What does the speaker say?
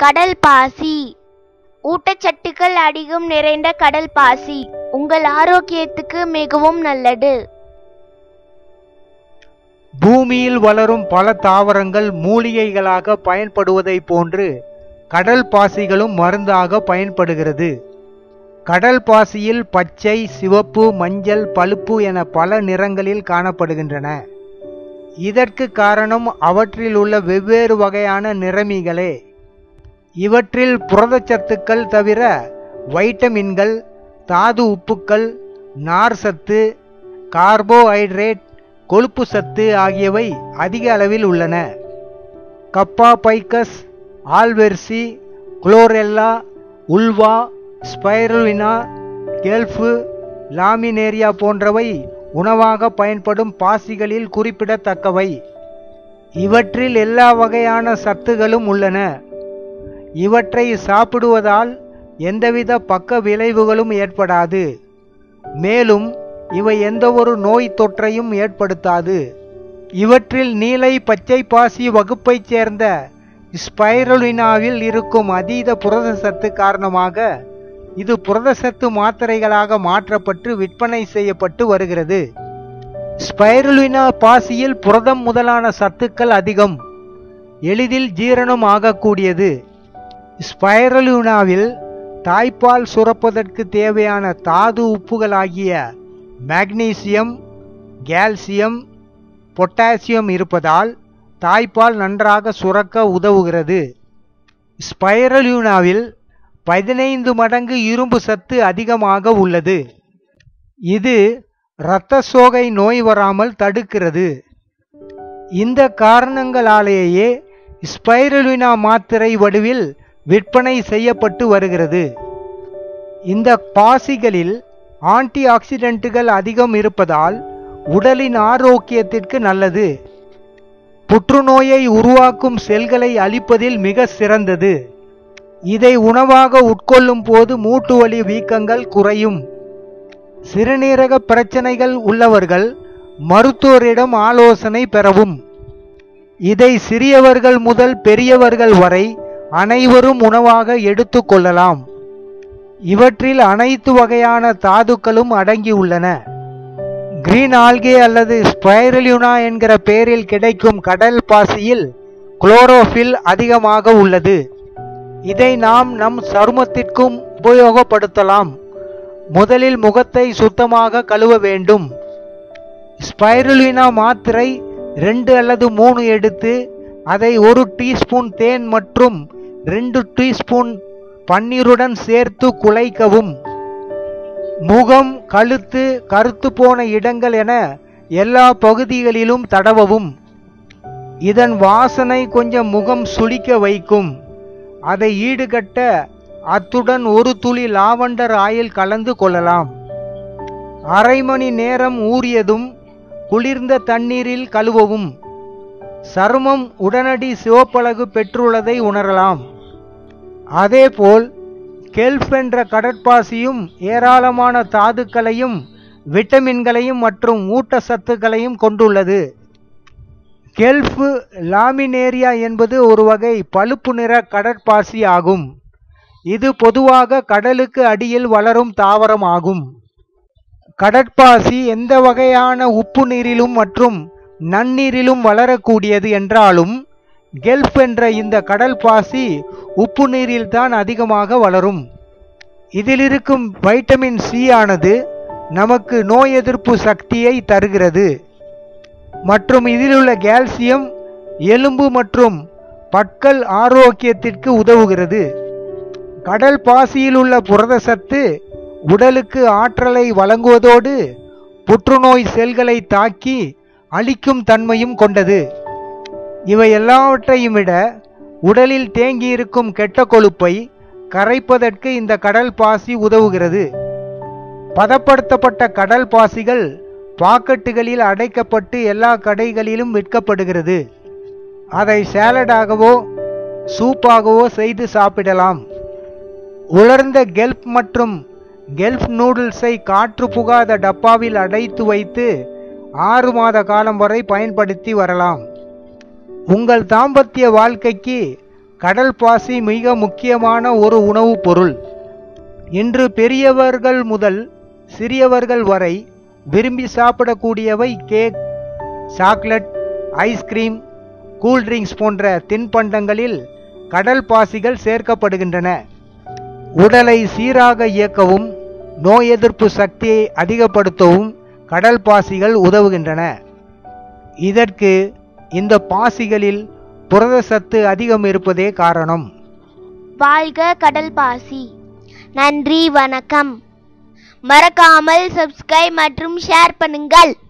கடல் பாசி ஊட்டச்சத்துக்கள் அதிகம் நிறைந்த கடல் பாசி உங்கள் ஆரோக்கியத்துக்கு மிகவும் நல்லது பூமியில் வளரும் பல தாவரங்கள் மூலிகைகளாக பயன்படுவதைப் போன்று கடல் பாசிகளும் மருந்தாக பயன்படுகிறது கடல் பாசியில் பச்சை சிவப்பு மஞ்சள் பழுப்பு என பல நிறங்களில் காணப்படுகின்றன இதற்கு காரணம் அவற்றில் உள்ள வெவ்வேறு வகையான நிறமிகளே இவற்றில் புரதச்சத்துக்கள் தவிர வைட்டமின்கள் தாது உப்புக்கள் நார் சத்து கார்போஹைட்ரேட் கொழுப்பு சத்து ஆகியவை அதிக அளவில் உள்ளன Kappaphycus alvarezii Chlorella Ulva Spirulina kelp Laminaria போன்றவை உணவாக பயன்படும் பாசிகளில் குறிப்பிடத்தக்கவை இவற்றில் எல்லா வகையான சத்துகளும் உள்ளன இவற்றை சாப்பிடுவதால் எந்தவித பக்க விளைவுகளும் ஏற்படாது மேலும் இவை எந்தவொரு நோய் தொற்றையும் ஏற்படுத்தாது இவற்றில் நீலை பச்சை பாசி வகுப்பைச் சேர்ந்த ஸ்பைருலினாவில் இருக்கும் அதீத புரத சத்து காரணமாக இது புரதசத்து மாத்திரைகளாக மாற்றப்பட்டு விற்பனை செய்யப்பட்டு வருகிறது ஸ்பைருலினா பாசியில் புரதம் முதலான சத்துக்கள் அதிகம் எளிதில் ஜீரணம் ஆகக்கூடியது ஸ்பைரலுனாவில் தாய்ப்பால் சுரப்பதற்கு தேவையான தாது உப்புகளாகிய மேக்னீசியம் கால்சியம் பொட்டாசியம் இருப்பதால் தாய்ப்பால் நன்றாக சுரக்க உதவுகிறது ஸ்பைரலியூனாவில் பதினைந்து மடங்கு இரும்பு சத்து அதிகமாக உள்ளது இது இரத்த சோகை நோய் வராமல் தடுக்கிறது இந்த காரணங்களாலேயே ஸ்பைரலினா மாத்திரை வடிவில் விற்பனை செய்யப்பட்டு வருகிறது இந்த பாசிகளில் ஆன்டி ஆக்சிடென்ட்டுகள் அதிகம் இருப்பதால் உடலின் ஆரோக்கியத்திற்கு நல்லது புற்றுநோயை உருவாக்கும் செல்களை அழிப்பதில் மிக சிறந்தது இதை உணவாக உட்கொள்ளும் போது மூட்டு வலி வீக்கங்கள் குறையும் சிறுநீரக பிரச்சனைகள் உள்ளவர்கள் மருத்துவரிடம் ஆலோசனை பெறவும் இதை சிறியவர்கள் முதல் பெரியவர்கள் வரை அனைவரும் உணவாக எடுத்துக்கொள்ளலாம் இவற்றில் அனைத்து வகையான தாதுக்களும் அடங்கியுள்ளன கிரீன் ஆல்கே அல்லது ஸ்பைரலியூனா என்கிற பெயரில் கிடைக்கும் கடல் பாசியில் குளோரோஃபில் அதிகமாக உள்ளது இதை நாம் நம் சருமத்திற்கும் உபயோகப்படுத்தலாம் முதலில் முகத்தை சுத்தமாக கழுவ வேண்டும் ஸ்பைருலினா மாத்திரை ரெண்டு அல்லது மூணு எடுத்து அதை ஒரு டீஸ்பூன் தேன் மற்றும் ரெண்டு டீஸ்பூன் பன்னீருடன் சேர்த்து குழைக்கவும் முகம் கழுத்து கருத்து போன இடங்கள் என எல்லா பகுதிகளிலும் தடவவும் இதன் வாசனை கொஞ்சம் முகம் சுளிக்க வைக்கும் அதை ஈடுகட்ட அத்துடன் ஒரு துளி லாவண்டர் ஆயில் கலந்து கொள்ளலாம் அரை மணி நேரம் ஊறியதும் குளிர்ந்த தண்ணீரில் கழுவவும் சருமம் உடனடி சிவப்பழகு பெற்றுள்ளதை உணரலாம் அதேபோல் கெல்ஃப் என்ற கடற்பாசியும் ஏராளமான தாதுக்களையும் விட்டமின்களையும் மற்றும் ஊட்டச்சத்துக்களையும் கொண்டுள்ளது கெல்ஃப் லாமினேரியா என்பது ஒரு வகை பழுப்பு நிற கடற்பாசி ஆகும் இது பொதுவாக கடலுக்கு அடியில் வளரும் தாவரம் ஆகும் கடற்பாசி எந்த வகையான உப்பு நீரிலும் மற்றும் நன்னீரிலும் வளரக்கூடியது என்றாலும் கெல்ஃப் என்ற இந்த கடல் பாசி உப்பு நீரில்தான் அதிகமாக வளரும் இதில் இருக்கும் வைட்டமின் சி ஆனது நமக்கு நோய் எதிர்ப்பு சக்தியை தருகிறது மற்றும் இதில் உள்ள கால்சியம் எலும்பு மற்றும் பற்கள் ஆரோக்கியத்திற்கு உதவுகிறது கடல் பாசியில் உள்ள புரத சத்து உடலுக்கு ஆற்றலை வழங்குவதோடு புற்றுநோய் செல்களை தாக்கி அழிக்கும் தன்மையும் கொண்டது இவை எல்லாவற்றையும் விட உடலில் தேங்கியிருக்கும் கெட்ட கொழுப்பை கரைப்பதற்கு இந்த கடல் பாசி உதவுகிறது பதப்படுத்தப்பட்ட கடல் பாசிகள் பாக்கெட்டுகளில் அடைக்கப்பட்டு எல்லா கடைகளிலும் விற்கப்படுகிறது அதை சேலடாகவோ சூப்பாகவோ செய்து சாப்பிடலாம் உலர்ந்த கெல்ப் மற்றும் கெல்ப் நூடுல்ஸை காற்று புகாத டப்பாவில் அடைத்து வைத்து ஆறு மாத காலம் வரை பயன்படுத்தி வரலாம் உங்கள் தாம்பத்திய வாழ்க்கைக்கு கடல் பாசி மிக முக்கியமான ஒரு உணவுப் பொருள் இன்று பெரியவர்கள் முதல் சிறியவர்கள் வரை விரும்பி சாப்பிடக்கூடியவை கேக் சாக்லேட் ஐஸ்கிரீம் கூல்ட்ரிங்க்ஸ் போன்ற தின்பண்டங்களில் கடல் பாசிகள் சேர்க்கப்படுகின்றன உடலை சீராக இயக்கவும் நோய் எதிர்ப்பு சக்தியை அதிகப்படுத்தவும் கடல் பாசிகள் உதவுகின்றன இதற்கு இந்த பாசிகளில் புரத சத்து அதிகம் இருப்பதே காரணம் வாழ்க கடல் பாசி நன்றி வணக்கம் மறக்காமல் சப்ஸ்கிரைப் மற்றும் ஷேர் பண்ணுங்கள்